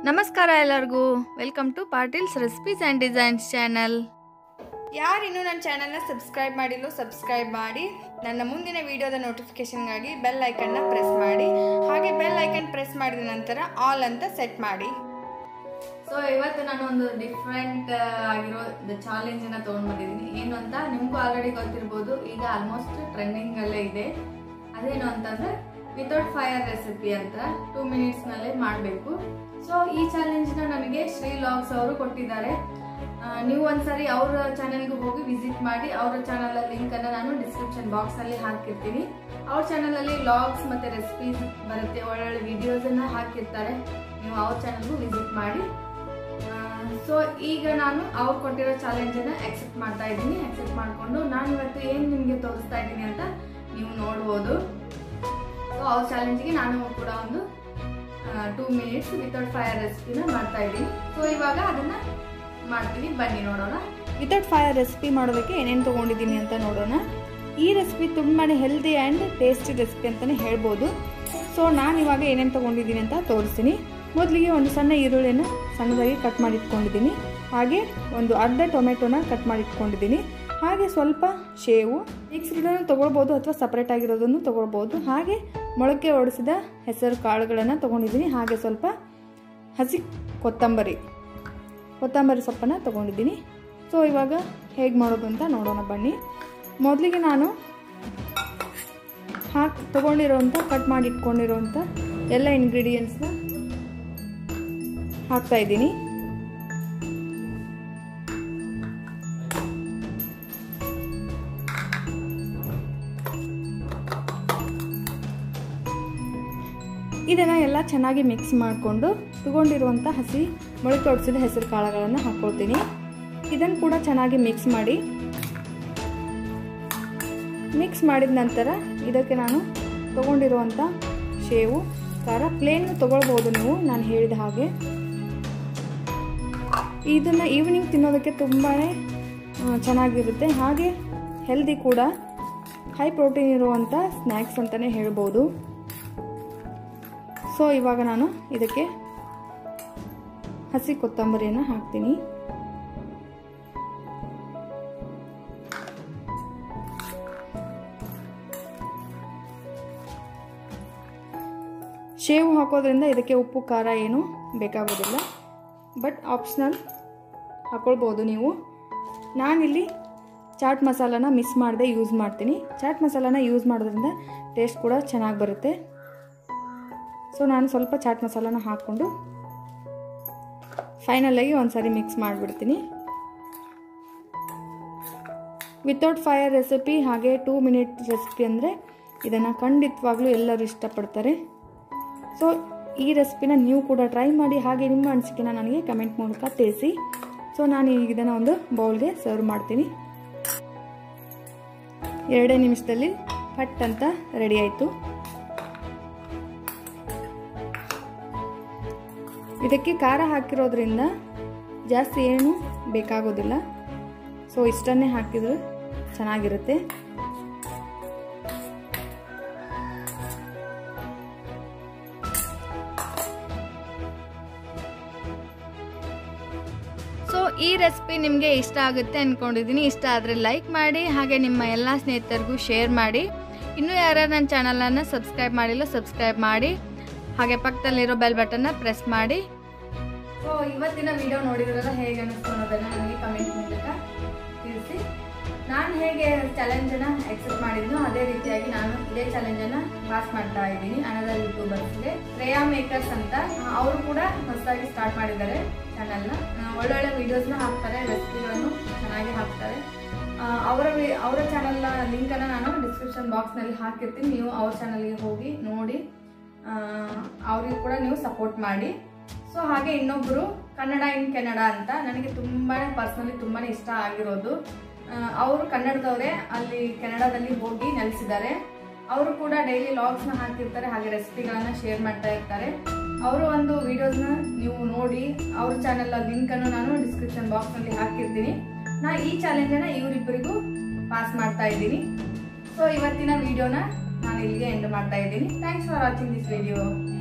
ನಮಸ್ಕಾರ ಎಲ್ಲರಿಗೂ welcome to Patil's recipes and designs channel ಯಾರಿನ್ನೂ ನನ್ನ ಚಾನಲ್ನ ಸಬ್ಸ್ಕ್ರೈಬ್ ಮಾಡಿಲ್ಲೋ ಸಬ್ಸ್ಕ್ರೈಬ್ ಮಾಡಿ ನನ್ನ ಮುಂದಿನ ವಿಡಿಯೋದ ನೋಟಿಫಿಕೇಷನ್ಗಾಗಿ ಬೆಲ್ ಐಕನ್ನ ಪ್ರೆಸ್ ಮಾಡಿ ಹಾಗೆ ಬೆಲ್ ಐಕನ್ ಪ್ರೆಸ್ ಮಾಡಿದ ನಂತರ ಆಲ್ ಅಂತ ಸೆಟ್ ಮಾಡಿ ಸೊ ಇವತ್ತು ನಾನು ಒಂದು ಡಿಫ್ರೆಂಟ್ ಆಗಿರೋ ಚಾಲೆಂಜನ್ನು ತೊಗೊಂಡು ಬಂದಿದ್ದೀನಿ ಏನು ಅಂತ ನಿಮಗೂ ಆಲ್ರೆಡಿ ಗೊತ್ತಿರ್ಬೋದು ಈಗ ಆಲ್ಮೋಸ್ಟ್ ಟ್ರೆಂಡಿಂಗಲ್ಲೇ ಇದೆ ಅದೇನು ಅಂತಂದ್ರೆ ವಿತೌಟ್ ಫೈರ್ ರೆಸಿಪಿ ಅಂತ ಟೂ ಮಿನಿಟ್ಸ್ನಲ್ಲೇ ಮಾಡಬೇಕು ಸೊ ಈ ಚಾಲೆಂಜ್ನ ನಮಗೆ ಶ್ರೀ ಲಾಗ್ಸ್ ಅವರು ಕೊಟ್ಟಿದ್ದಾರೆ ಆ, ನೀವು ಒಂದ್ಸರಿ ಅವ್ರ ಚಾನೆಲ್ಗೆ ಹೋಗಿ ವಿಸಿಟ್ ಮಾಡಿ ಅವರ ಚಾನಲ್ ಲಿಂಕ್ ಅನ್ನ ನಾನು ಡಿಸ್ಕ್ರಿಪ್ಷನ್ ಬಾಕ್ಸ್ ಅಲ್ಲಿ ಹಾಕಿರ್ತೀನಿ ಅವ್ರ ಚಾನಲ್ ಅಲ್ಲಿ ಲಾಗ್ಸ್ ಮತ್ತೆ ರೆಸಿಪೀಸ್ ಬರುತ್ತೆ ಒಳ್ಳೊಳ್ಳೆ ವಿಡಿಯೋಸ್ ಅನ್ನ ಹಾಕಿರ್ತಾರೆ ನೀವು ಅವ್ರ ಚಾನಲ್ಗೂ ವಿಸಿಟ್ ಮಾಡಿ ಸೊ ಈಗ ನಾನು ಅವ್ರು ಕೊಟ್ಟಿರೋ ಚಾಲೆಂಜ್ ಅನ್ನ ಅಕ್ಸೆಪ್ಟ್ ಮಾಡ್ತಾ ಇದ್ದೀನಿ ಅಕ್ಸೆಪ್ಟ್ ಮಾಡ್ಕೊಂಡು ನಾನು ಇವತ್ತು ಏನ್ ನಿಮ್ಗೆ ತೋರಿಸ್ತಾ ಇದ್ದೀನಿ ಅಂತ ನೀವು ನೋಡ್ಬೋದು ಸೊ ಅವ್ರ ಚಾಲೆಂಜ್ಗೆ ನಾನು ಕೂಡ ಒಂದು ಟೂ ಮಿನಿಟ್ಸ್ ವಿತೌಟ್ ಫೈರ್ ರೆಸಿಪಿನ ಮಾಡ್ತಾ ಇದ್ದೀನಿ ಸೊ ಇವಾಗ ಅದನ್ನ ಮಾಡ್ತೀನಿ ಬನ್ನಿ ನೋಡೋಣ ವಿತೌಟ್ ಫೈರ್ ರೆಸಿಪಿ ಮಾಡೋದಕ್ಕೆ ಏನೇನು ತೊಗೊಂಡಿದ್ದೀನಿ ಅಂತ ನೋಡೋಣ ಈ ರೆಸಿಪಿ ತುಂಬಾ ಹೆಲ್ದಿ ಆ್ಯಂಡ್ ಟೇಸ್ಟಿ ರೆಸಿಪಿ ಅಂತಲೇ ಹೇಳ್ಬೋದು ಸೊ ನಾನು ಇವಾಗ ಏನೇನು ತೊಗೊಂಡಿದ್ದೀನಿ ಅಂತ ತೋರಿಸ್ತೀನಿ ಮೊದಲಿಗೆ ಒಂದು ಸಣ್ಣ ಈರುಳ್ಳಿನ ಸಣ್ಣದಾಗಿ ಕಟ್ ಮಾಡಿ ಇಟ್ಕೊಂಡಿದ್ದೀನಿ ಹಾಗೆ ಒಂದು ಅರ್ಧ ಟೊಮೆಟೊನ ಕಟ್ ಮಾಡಿ ಇಟ್ಕೊಂಡಿದ್ದೀನಿ ಹಾಗೆ ಸ್ವಲ್ಪ ಶೇವು ಮಿಕ್ಸ್ಡನ್ನು ತೊಗೊಳ್ಬೋದು ಅಥವಾ ಸಪ್ರೇಟ್ ಆಗಿರೋದನ್ನು ತೊಗೊಳ್ಬೋದು ಹಾಗೆ ಮೊಳಕೆ ಒಡಿಸಿದ ಹೆಸರು ಕಾಳುಗಳನ್ನು ತೊಗೊಂಡಿದ್ದೀನಿ ಹಾಗೆ ಸ್ವಲ್ಪ ಹಸಿ ಕೊತ್ತಂಬರಿ ಕೊತ್ತಂಬರಿ ಸೊಪ್ಪನ್ನು ತೊಗೊಂಡಿದ್ದೀನಿ ಸೊ ಇವಾಗ ಹೇಗೆ ಮಾಡೋದು ಅಂತ ನೋಡೋಣ ಬನ್ನಿ ಮೊದಲಿಗೆ ನಾನು ಹಾಕಿ ತೊಗೊಂಡಿರೋಂಥ ಕಟ್ ಮಾಡಿ ಇಟ್ಕೊಂಡಿರೋಂಥ ಎಲ್ಲ ಇಂಗ್ರೀಡಿಯೆಂಟ್ಸ್ನ ಹಾಕ್ತಾ ಇದ್ದೀನಿ ಇದನ್ನು ಎಲ್ಲ ಚೆನ್ನಾಗಿ ಮಿಕ್ಸ್ ಮಾಡಿಕೊಂಡು ತಗೊಂಡಿರುವಂಥ ಹಸಿ ಮೊಳಕೆ ಹೊಡಿಸಿದ ಹೆಸರು ಕಾಳುಗಳನ್ನು ಹಾಕ್ಕೊಳ್ತೀನಿ ಇದನ್ನು ಕೂಡ ಚೆನ್ನಾಗಿ ಮಿಕ್ಸ್ ಮಾಡಿ ಮಿಕ್ಸ್ ಮಾಡಿದ ನಂತರ ಇದಕ್ಕೆ ನಾನು ತಗೊಂಡಿರುವಂಥ ಶೇವು ಖಾರ ಪ್ಲೇನ್ ತೊಗೊಳ್ಬೋದು ನೀವು ನಾನು ಹೇಳಿದ ಹಾಗೆ ಇದನ್ನು ಈವ್ನಿಂಗ್ ತಿನ್ನೋದಕ್ಕೆ ತುಂಬಾ ಚೆನ್ನಾಗಿರುತ್ತೆ ಹಾಗೆ ಹೆಲ್ದಿ ಕೂಡ ಹೈ ಪ್ರೋಟೀನ್ ಇರುವಂಥ ಸ್ನ್ಯಾಕ್ಸ್ ಅಂತಲೇ ಹೇಳ್ಬೋದು ಸೊ ಇವಾಗ ನಾನು ಇದಕ್ಕೆ ಹಸಿ ಕೊತ್ತಂಬರಿಯನ್ನು ಹಾಕ್ತೀನಿ ಶೇವು ಹಾಕೋದ್ರಿಂದ ಇದಕ್ಕೆ ಉಪ್ಪು ಖಾರ ಏನು ಬೇಕಾಗೋದಿಲ್ಲ ಬಟ್ ಆಪ್ಷನಲ್ ಹಾಕೊಳ್ಬೋದು ನೀವು ನಾನಿಲ್ಲಿ ಚಾಟ್ ಮಸಾಲಾನ ಮಿಸ್ ಮಾಡದೆ ಯೂಸ್ ಮಾಡ್ತೀನಿ ಚಾಟ್ ಮಸಾಲಾನ ಯೂಸ್ ಮಾಡೋದ್ರಿಂದ ಟೇಸ್ಟ್ ಕೂಡ ಚೆನ್ನಾಗಿ ಬರುತ್ತೆ ಸೊ ನಾನು ಸ್ವಲ್ಪ ಚಾಟ್ ಮಸಾಲಾನ ಹಾಕ್ಕೊಂಡು ಫೈನಲಾಗಿ ಒಂದು ಸಾರಿ ಮಿಕ್ಸ್ ಮಾಡಿಬಿಡ್ತೀನಿ ವಿತೌಟ್ ಫೈರ್ ರೆಸಿಪಿ ಹಾಗೆ ಟೂ ಮಿನಿಟ್ ರೆಸಿಪಿ ಅಂದರೆ ಇದನ್ನು ಖಂಡಿತವಾಗ್ಲೂ ಎಲ್ಲರೂ ಇಷ್ಟಪಡ್ತಾರೆ ಸೊ ಈ ರೆಸಿಪಿನ ನೀವು ಕೂಡ ಟ್ರೈ ಮಾಡಿ ಹಾಗೆ ನಿಮ್ಮ ಅನಿಸಿಕೆನ ನನಗೆ ಕಮೆಂಟ್ ಮೂಲಕ ತಿಳಿಸಿ ಸೊ ನಾನು ಈಗ ಇದನ್ನು ಒಂದು ಬೌಲ್ಗೆ ಸರ್ವ್ ಮಾಡ್ತೀನಿ ಎರಡೇ ನಿಮಿಷದಲ್ಲಿ ಪಟ್ ಅಂತ ರೆಡಿ ಆಯಿತು ಇದಕ್ಕೆ ಖಾರ ಹಾಕಿರೋದ್ರಿಂದ ಜಾಸ್ತಿ ಏನು ಬೇಕಾಗೋದಿಲ್ಲ ಸೊ ಇಷ್ಟನ್ನೇ ಹಾಕಿದ್ರೆ ಚೆನ್ನಾಗಿರುತ್ತೆ ಸೊ ಈ ರೆಸಿಪಿ ನಿಮಗೆ ಇಷ್ಟ ಆಗುತ್ತೆ ಅಂದ್ಕೊಂಡಿದ್ದೀನಿ ಇಷ್ಟ ಆದರೆ ಲೈಕ್ ಮಾಡಿ ಹಾಗೆ ನಿಮ್ಮ ಎಲ್ಲ ಸ್ನೇಹಿತರಿಗೂ ಶೇರ್ ಮಾಡಿ ಇನ್ನೂ ಯಾರು ನನ್ನ ಚಾನಲನ್ನು ಸಬ್ಸ್ಕ್ರೈಬ್ ಮಾಡಿಲ್ಲ ಸಬ್ಸ್ಕ್ರೈಬ್ ಮಾಡಿ ಹಾಗೆ ಪಕ್ಕದಲ್ಲಿರೋ ಬೆಲ್ ಬಟನ್ನ ಪ್ರೆಸ್ ಮಾಡಿ ಸೊ ಇವತ್ತಿನ ವಿಡಿಯೋ ನೋಡಿದ್ರಲ್ಲ ಹೇಗೆ ಅನ್ನಿಸ್ತು ಅನ್ನೋದನ್ನು ನನಗೆ ಕಮೆಂಟ್ ಮೂಲಕ ತಿಳಿಸಿ ನಾನು ಹೇಗೆ ಚಾಲೆಂಜನ್ನು ಎಕ್ಸೆಪ್ಟ್ ಮಾಡಿದ್ನೋ ಅದೇ ರೀತಿಯಾಗಿ ನಾನು ಇದೇ ಚಾಲೆಂಜನ್ನು ಪಾಸ್ ಮಾಡ್ತಾ ಇದ್ದೀನಿ ಅನದರ್ ಯೂಟ್ಯೂಬರ್ಸ್ಗೆ ಶ್ರೇಯಾ ಮೇಕರ್ಸ್ ಅಂತ ಅವರು ಕೂಡ ಹೊಸದಾಗಿ ಸ್ಟಾರ್ಟ್ ಮಾಡಿದ್ದಾರೆ ಚಾನಲ್ನ ಒಳ್ಳೊಳ್ಳೆ ವಿಡಿಯೋಸ್ನ ಹಾಕ್ತಾರೆ ರೆಸಿಪಿಗಳನ್ನು ಚೆನ್ನಾಗಿ ಹಾಕ್ತಾರೆ ಆ, ಅವರ ವಿ- ಅವರ ಚಾನಲ್ನ ಲಿಂಕನ್ನು ನಾನು ಡಿಸ್ಕ್ರಿಪ್ಷನ್ ಬಾಕ್ಸ್ನಲ್ಲಿ ಹಾಕಿರ್ತೀನಿ ನೀವು ಅವ್ರ ಚಾನಲ್ಗೆ ಹೋಗಿ ನೋಡಿ ಆ, ಅವ್ರಿಗೆ ಕೂಡ ನೀವು ಸಪೋರ್ಟ್ ಮಾಡಿ ಸೊ ಹಾಗೆ ಇನ್ನೊಬ್ಬರು ಕನ್ನಡ ಇನ್ ಕೆನಡಾ ಅಂತ ನನಗೆ ತುಂಬಾ ಪರ್ಸ್ನಲಿ ತುಂಬಾ ಇಷ್ಟ ಆಗಿರೋದು ಅವರು ಕನ್ನಡದವರೇ ಅಲ್ಲಿ ಕೆನಡಾದಲ್ಲಿ ಹೋಗಿ ನೆಲೆಸಿದ್ದಾರೆ ಅವರು ಕೂಡ ಡೈಲಿ ಲಾಗ್ಸ್ನ ಹಾಕಿರ್ತಾರೆ ಹಾಗೆ ರೆಸಿಪಿಗಳನ್ನ ಶೇರ್ ಮಾಡ್ತಾ ಇರ್ತಾರೆ ಅವರು ಒಂದು ವಿಡಿಯೋಸ್ನ ನೀವು ನೋಡಿ ಅವ್ರ ಚಾನೆಲ್ ಲಿಂಕನ್ನು ನಾನು ಡಿಸ್ಕ್ರಿಪ್ಷನ್ ಬಾಕ್ಸ್ನಲ್ಲಿ ಹಾಕಿರ್ತೀನಿ ನಾ ಈ ಚಾಲೆಂಜನ್ನು ಇವರಿಬ್ಬರಿಗೂ ಪಾಸ್ ಮಾಡ್ತಾ ಇದ್ದೀನಿ ಸೊ ಇವತ್ತಿನ ವಿಡಿಯೋನ ನಾನು ಇಲ್ಲಿಗೆ ಎಂಡ್ ಮಾಡ್ತಾ ಇದ್ದೀನಿ thanks for watching this video